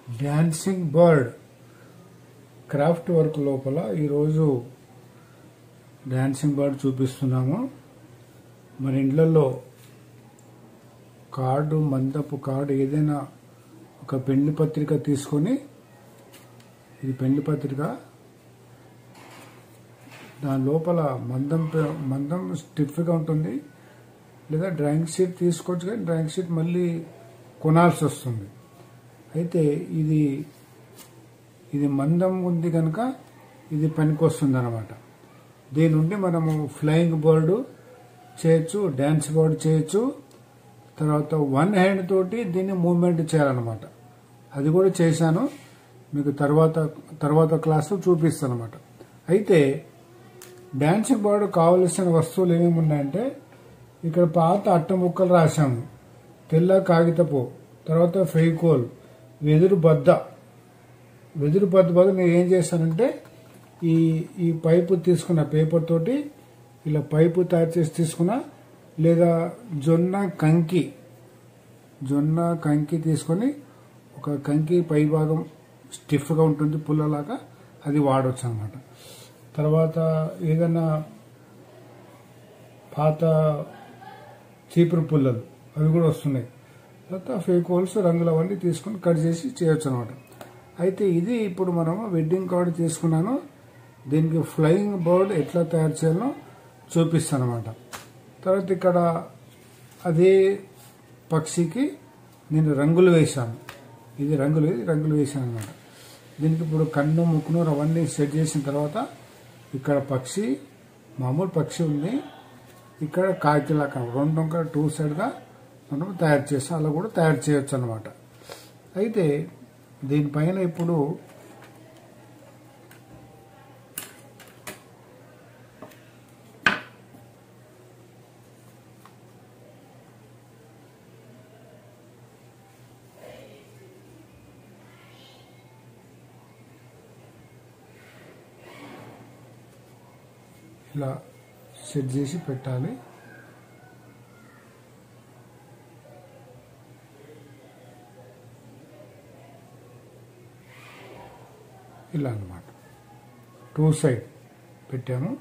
Dancing bird craft work లోపల ఈరోజు dancing bird చూపిస్తున్నాము మన ఇండ్లలో కార్డు మందపు కార్డు ఏదైనా ఒక పెళ్లి పత్రిక తీసుకొని ఇది పెళ్లి పత్రిక దాని లోపల మందం ప- మందం స్టిఫ్గా ఉంటుంది లేదా డ్రాయింగ్ షీట్ తీసుకోవచ్చు కానీ డ్రాయింగ్ షీట్ మళ్ళీ కొనాల్సి వస్తుంది అయితే ఇది ఇది మందం ఉంది కనుక ఇది పనికొస్తుంది అనమాట దీని నుండి మనము ఫ్లయింగ్ బర్డ్ చేయొచ్చు డ్యాన్స్ బర్డ్ చేయొచ్చు తర్వాత వన్ హ్యాండ్ తోటి దీన్ని మూవ్మెంట్ చేయాలన్నమాట అది కూడా చేశాను మీకు తర్వాత తర్వాత క్లాస్లో చూపిస్తాను అనమాట అయితే డాన్సింగ్ బర్డ్ కావలసిన వస్తువులు ఏమేమి ఉన్నాయంటే ఇక్కడ పాత అట్ట ముక్కలు రాశాము తెల్ల కాగితపు తర్వాత ఫెయికోల్ వెదురు బద్ద వెదురు బద్ద బదులు నేను ఏం చేశానంటే ఈ ఈ పైపు తీసుకున్న పేపర్ తోటి ఇలా పైపు తయారు చేసి తీసుకున్నా లేదా జొన్న కంకి జొన్న కంకి తీసుకొని ఒక కంకి పై భాగం స్టిఫ్గా ఉంటుంది పుల్లలాగా అది వాడవచ్చు అనమాట తర్వాత ఏదైనా పాత చీపురు పుల్లలు అవి కూడా వస్తున్నాయి తర్వాత ఫేక్ హోల్స్ రంగులు అవన్నీ తీసుకొని కట్ చేసి చేయొచ్చు అనమాట అయితే ఇది ఇప్పుడు మనం వెడ్డింగ్ కార్డు తీసుకున్నాను దీనికి ఫ్లయింగ్ బర్డ్ ఎట్లా తయారు చేయాలో చూపిస్తాను అనమాట తర్వాత ఇక్కడ అదే పక్షికి నేను రంగులు వేశాను ఇది రంగులు ఇది రంగులు వేశాను అనమాట దీనికి ఇప్పుడు కన్ను ముక్కును అవన్నీ సెట్ చేసిన తర్వాత ఇక్కడ పక్షి మామూలు పక్షి ఉంది ఇక్కడ కాకిలాక రెండు ఒక టూ సైడ్గా మనం తయారు చేస్తాం అలా కూడా తయారు చేయొచ్చు అనమాట అయితే దీనిపైన ఇప్పుడు ఇలా సెట్ చేసి పెట్టాలి ఇలా అన్నమాట టూ సైడ్ పెట్టాము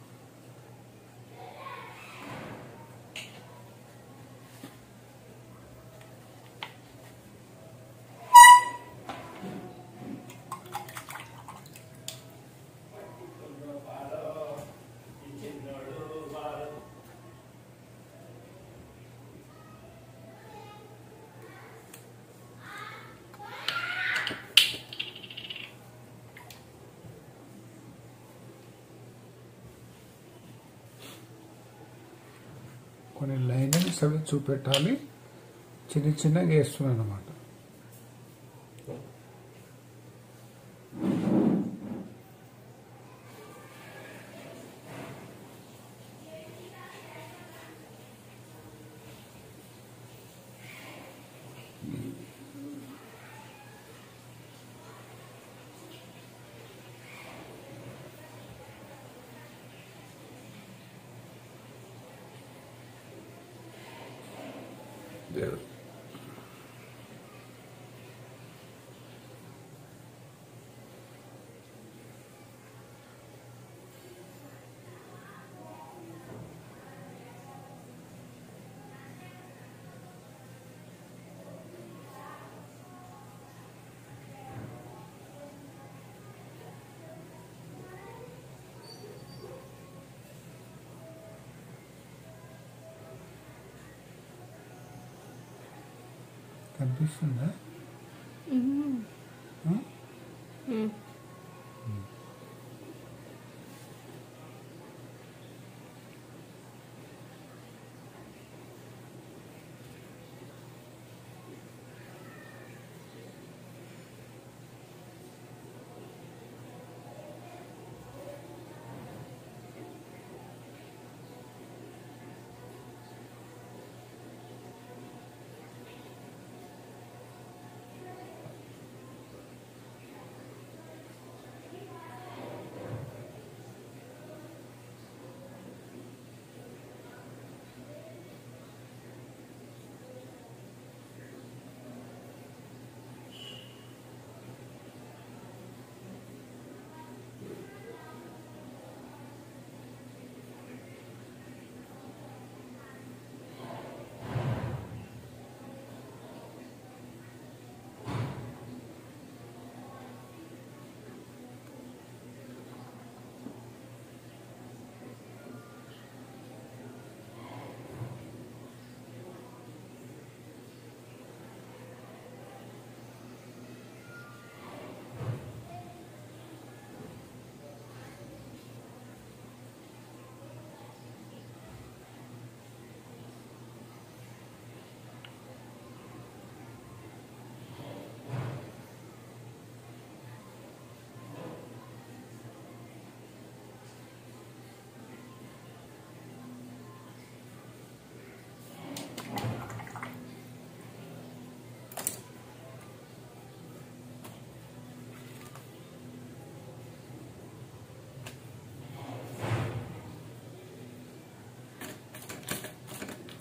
కొన్ని లైనింగ్స్ అవి చూపెట్టాలి చిన్న చిన్నగా వేస్తున్నాను అనమాట కనిపిస్తుందా ఆ?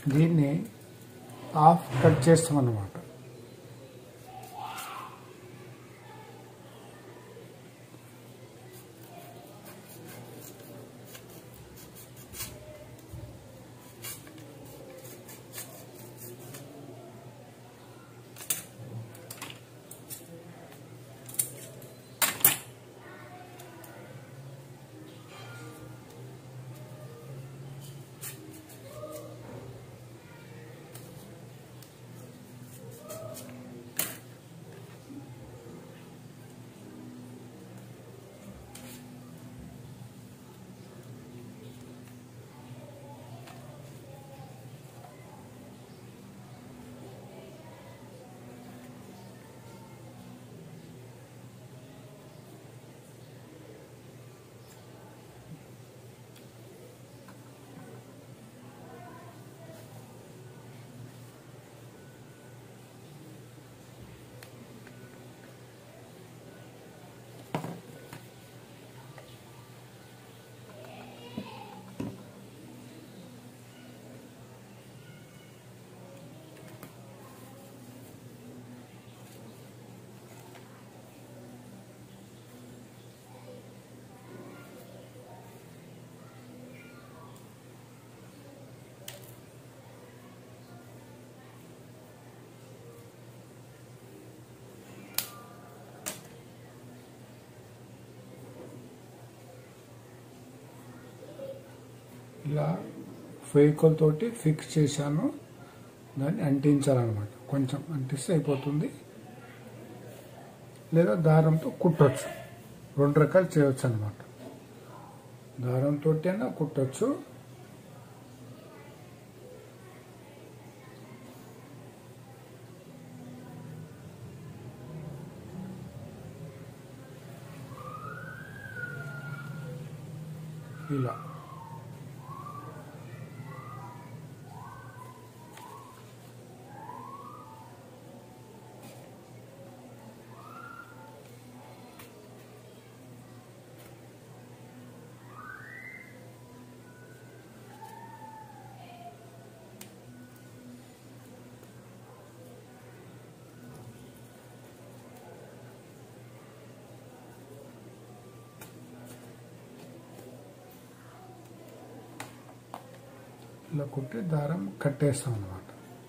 దీన్ని హాఫ్ కట్ చేస్తాం అన్నమాట ఇలా ఫెయికోల్ తోటి ఫిక్స్ చేశాను దాన్ని అంటించాలన్నమాట కొంచెం అంటిస్తే అయిపోతుంది లేదా దారంతో కుట్టొచ్చు రెండు రకాలు చేయొచ్చు అనమాట దారంతో అయినా కుట్టొచ్చు ఇలా ఇలా కుట్టి దారం కట్టేస్తాం అన్నమాట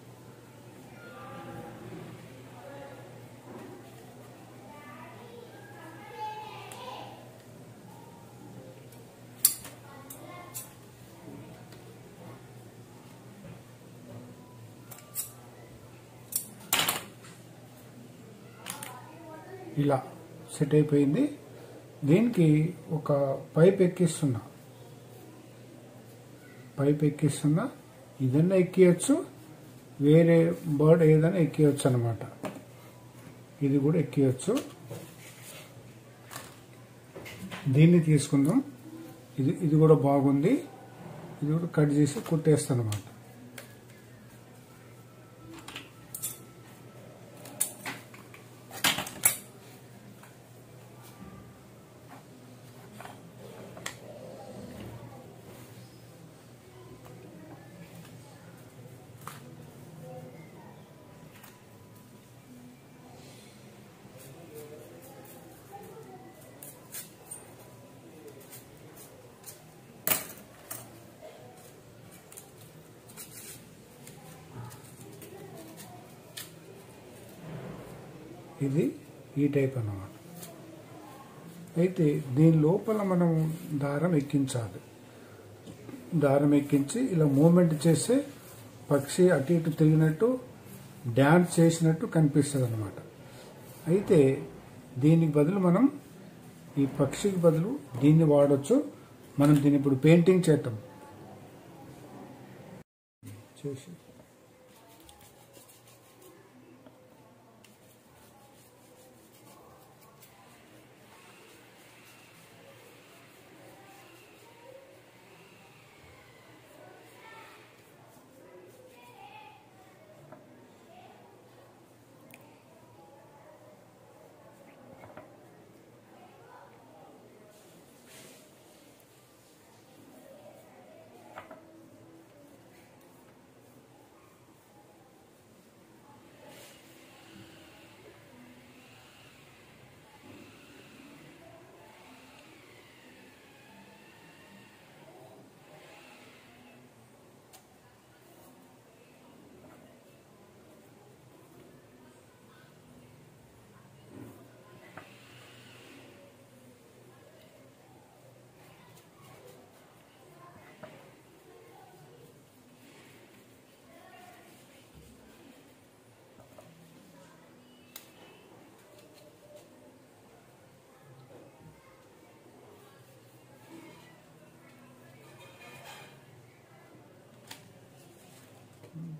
ఇలా సెట్ అయిపోయింది దీనికి ఒక పైప్ ఎక్కిస్తున్నా పైప్ ఎక్కిస్తున్నా ఇదన్నా ఎక్కియచ్చు వేరే బర్డ్ ఏదైనా ఎక్కియచ్చు అనమాట ఇది కూడా ఎక్కియచ్చు దీన్ని తీసుకుందాం ఇది ఇది కూడా బాగుంది ఇది కూడా కట్ చేసి కుట్టేస్తాను అనమాట ఇది ఈ టైప్ అన్నమాట అయితే దీని లోపల మనం దారం ఎక్కించాలి దారం ఎక్కించి ఇలా మూమెంట్ చేస్తే పక్షి అటు ఇటు తిరిగినట్టు డ్యాన్స్ చేసినట్టు కనిపిస్తుంది అనమాట అయితే దీనికి బదులు మనం ఈ పక్షికి బదులు దీన్ని వాడొచ్చు మనం దీన్ని ఇప్పుడు పెయింటింగ్ చేద్దాం చేసి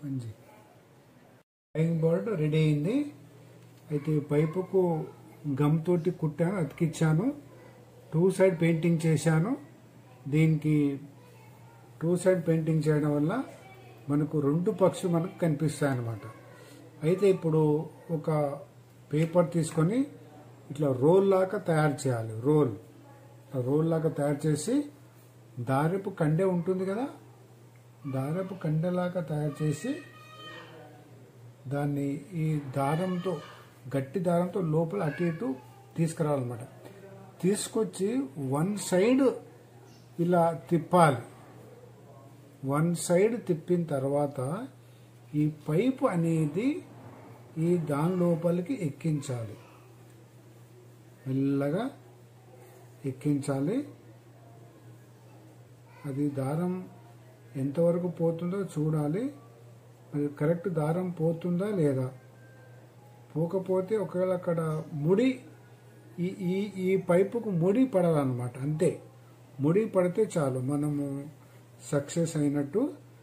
మంచి ఫ్లయింగ్ బర్డ్ రెడీ అయింది అయితే పైపుకు గమ్ తోటి కుట్టాను అతికిచ్చాను టూ సైడ్ పెయింటింగ్ చేశాను దీనికి టూ సైడ్ పెయింటింగ్ చేయడం వల్ల మనకు రెండు పక్షులు మనకు కనిపిస్తాయి అన్నమాట అయితే ఇప్పుడు ఒక పేపర్ తీసుకొని ఇట్లా రోల్ లాగా తయారు చేయాలి రోల్ రోల్ లాగా తయారు చేసి దారపు కండె ఉంటుంది కదా దారపు కండెలాగా తయారు చేసి దాన్ని ఈ దారంతో గట్టి దారంతో లోపల అటు ఇటు తీసుకురావాలన్నమాట తీసుకొచ్చి వన్ సైడ్ ఇలా తిప్పాలి వన్ సైడ్ తిప్పిన తర్వాత ఈ పైపు అనేది ఈ దాని లోపలికి ఎక్కించాలి మెల్లగా ఎక్కించాలి అది దారం ఎంతవరకు పోతుందో చూడాలి మరి కరెక్ట్ దారం పోతుందా లేదా పోకపోతే ఒకవేళ అక్కడ ముడి ఈ ఈ ఈ పైపుకు ముడి పడాలన్నమాట అంతే ముడి పడితే చాలు మనము సక్సెస్ అయినట్టు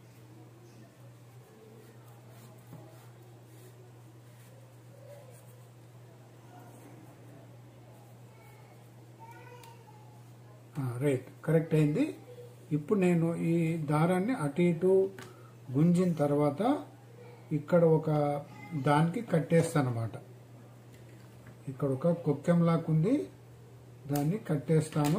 రైట్ కరెక్ట్ అయింది ఇప్పుడు నేను ఈ దారాన్ని అటు ఇటు గుంజిన తర్వాత ఇక్కడ ఒక దానికి కట్టేస్తాను అనమాట ఇక్కడ ఒక కుక్కెం లాక్కుంది దాన్ని కట్టేస్తాను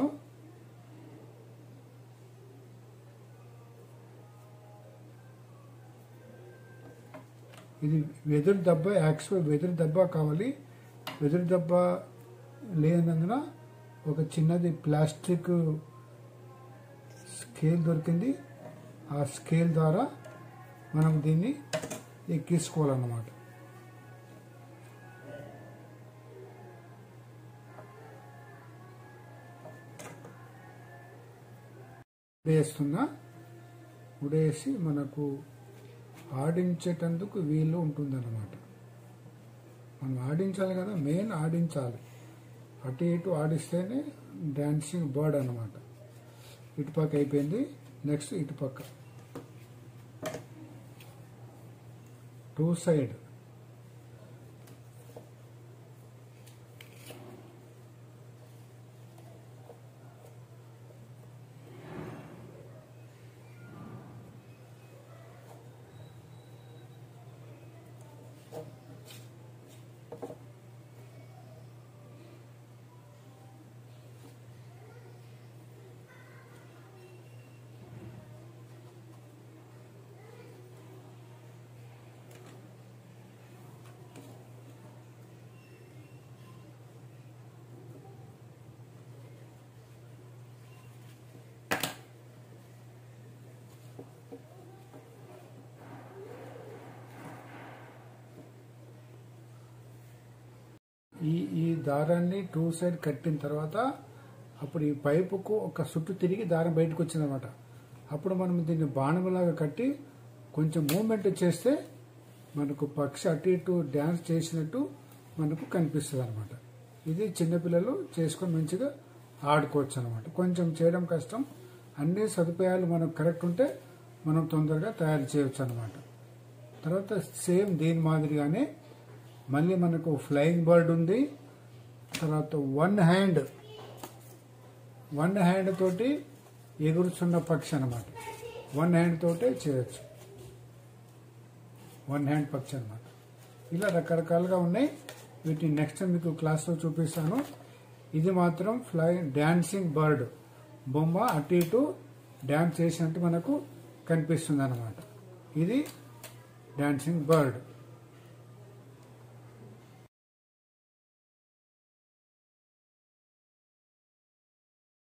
ఇది వెదురు దెబ్బ యాక్చువల్ వెదురు దెబ్బ కావాలి వెదురు దెబ్బ లేనందున ఒక చిన్నది ప్లాస్టిక్ స్కేల్ దొరికింది ఆ స్కేల్ ద్వారా మనం దీన్ని ఎక్కించుకోవాలన్నమాట ఉడేస్తున్నా ఉడేసి మనకు ఆడించేటందుకు వీలు ఉంటుందన్నమాట మనం ఆడించాలి కదా మెయిన్ ఆడించాలి అటు ఇటు ఆడిస్తేనే డాన్సింగ్ బర్డ్ అనమాట ఇటుపక్క అయిపోయింది నెక్స్ట్ ఇటుపక్క టూ సైడ్ ఈ ఈ దారాన్ని టూ సైడ్ కట్టిన తర్వాత అప్పుడు ఈ పైపుకు ఒక చుట్టు తిరిగి దారం బయటకు వచ్చిందనమాట అప్పుడు మనం దీన్ని బాణంలాగా కట్టి కొంచెం మూమెంట్ చేస్తే మనకు పక్షి అటు ఇటు డ్యాన్స్ చేసినట్టు మనకు కనిపిస్తుంది అనమాట ఇది చిన్నపిల్లలు చేసుకొని మంచిగా ఆడుకోవచ్చు అనమాట కొంచెం చేయడం కష్టం అన్ని సదుపాయాలు మనకు కరెక్ట్ ఉంటే మనం తొందరగా తయారు చేయవచ్చు అనమాట తర్వాత సేమ్ దీని మాదిరిగానే మళ్ళీ మనకు ఫ్లయింగ్ బర్డ్ ఉంది తర్వాత వన్ హ్యాండ్ వన్ హ్యాండ్ తోటి ఎగురుచున్న పక్షి అనమాట వన్ హ్యాండ్ తోటే చేయొచ్చు వన్ హ్యాండ్ పక్షి అనమాట ఇలా రకరకాలుగా ఉన్నాయి వీటిని నెక్స్ట్ మీకు క్లాస్లో చూపిస్తాను ఇది మాత్రం ఫ్లై డాన్సింగ్ బర్డ్ బొమ్మ అటు ఇటు డ్యాన్స్ చేసినట్టు మనకు కనిపిస్తుంది అనమాట ఇది డాన్సింగ్ బర్డ్